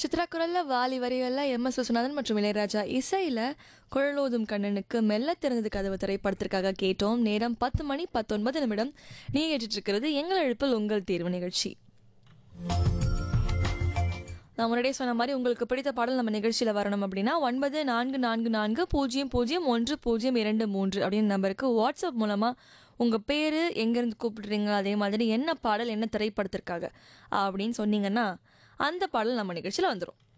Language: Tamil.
சித்ரா குரல்ல வாலி வரிகள்ல எம் எஸ் விஸ்வநாதன் மற்றும் இளையராஜா இசையில குழலோதும் கண்ணனுக்கு மெல்ல திறந்தது கதவு திரைப்படத்திற்காக கேட்டோம் நேரம் பத்து மணி பத்தொன்பது நிமிடம் நீ கேட்டுட்டு இருக்கிறது எங்கள் எழுப்பில் உங்கள் தேர்வு நிகழ்ச்சி நான் முன்னாடியே சொன்ன மாதிரி உங்களுக்கு பிடித்த பாடல் நம்ம நிகழ்ச்சியில் வரணும் அப்படின்னா ஒன்பது நான்கு நான்கு நான்கு பூஜ்ஜியம் பூஜ்ஜியம் ஒன்று பூஜ்ஜியம் இரண்டு மூன்று அப்படின்னு நம்பருக்கு வாட்ஸ்அப் மூலமாக உங்கள் பேர் எங்கேருந்து கூப்பிடுறீங்க அதே மாதிரி என்ன பாடல் என்ன திரைப்படத்திற்காக அப்படின்னு சொன்னீங்கன்னா அந்த பாடல் நம்ம நிகழ்ச்சியில் வந்துடும்